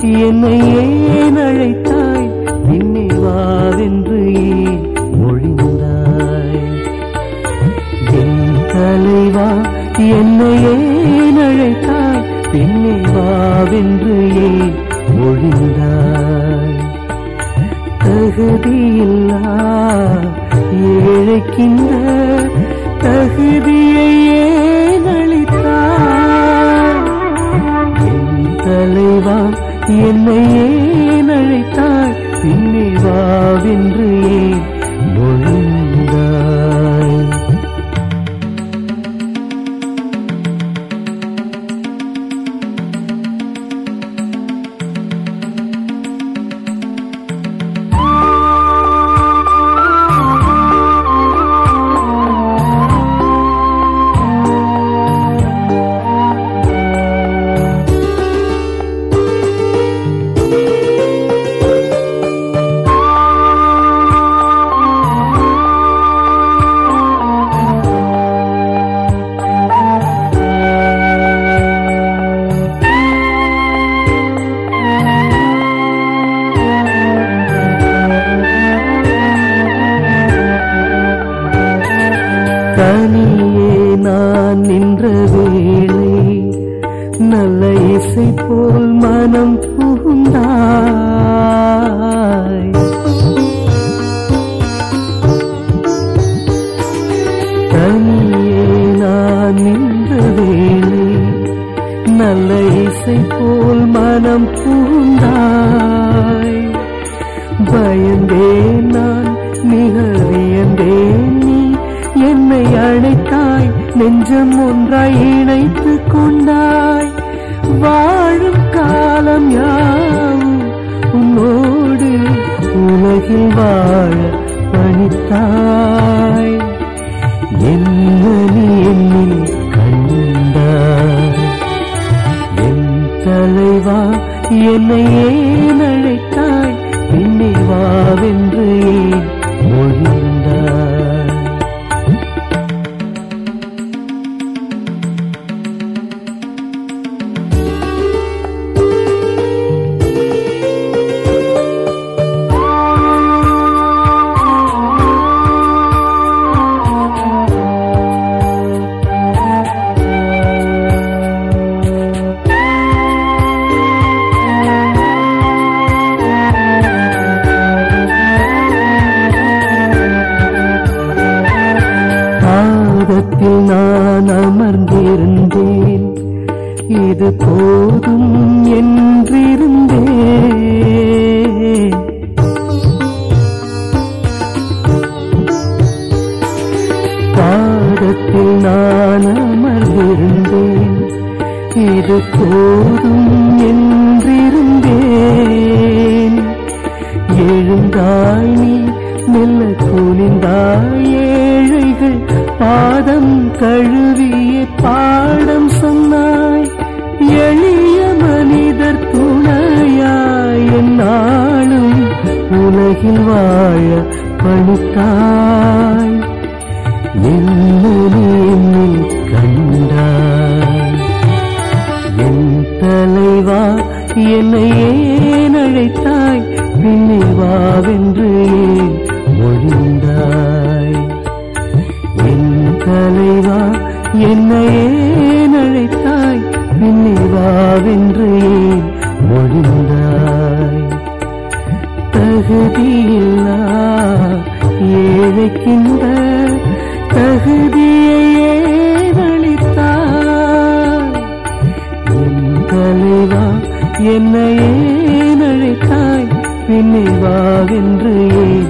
என்னை ஏன் அழைத்தாய் பின்னே வாவென்று ஏன் மொழிந்தாய் என் தலைவா என்னை ஏன் அழைத்தாய் பின்னே வாவென்று ஏன் மொழிந்தாய் தகுதியில்லா ஏழைக்கின்ற தகுதியை ஏன் அளித்தாய் என் தலைவா என்னை ஏன் அழைத்தாய் பின்னே வாவென்று ஏன் மொழிந்தாய் தனியே நான் நின்ற வேளை நல்ல இசை போல் மனம் புகுந்தாய் தனியே நான் நின்ற வேளை நல்ல இசை போல் மனம் புகுந்தாய் பயந்தேன் நான் மிக வியந்தேன் நீ என்னை அழைத்தாய் நெஞ்சம் ஒன்றாய் இணைத்துக் கொண்டாய் வாழும் காலம் யாவும் உன்னோடு உலகில் வாழ பணித்தாய் என்ன நீ என்னில் கண்டாய் என் தலைவா என்னை ஏன் அழைத்தாய் பின்னே வாவென்று ஏன் மொழிந்தாய் பாதத்தில் நான் அமர்ந்திருந்தேன் இது போதும் என்றிருந்தேன் பாதத்தில் நான் அமர்ந்திருந்தேன் இது போதும் என்றிருந்தேன் எழுந்தாய் நீ மெல்ல குனிந்தாய் ஏழைகள் பாதம் கழுவிய பாடம் சொன்னாய் எளிய மனிதர் துணையாய் என்னாலும் உலகில் வாழ பணித்தாய் என்ன நீ என்னில் கண்டாய் என் தலைவா என்னை ஏன் அழைத்தாய் பின்னே வாவென்று ஏன் மொழிந்தாய் என் தலைவா என்னை ஏன் அழைத்தாய் பின்னே வாவென்று ஏன் மொழிந்தாய் தகுதியில்லா ஏழைக்கின்ற தகுதியை ஏன் அளித்தாய் என் தலைவா என்னை ஏன் அழைத்தாய் பின்னே வாவென்று ஏன்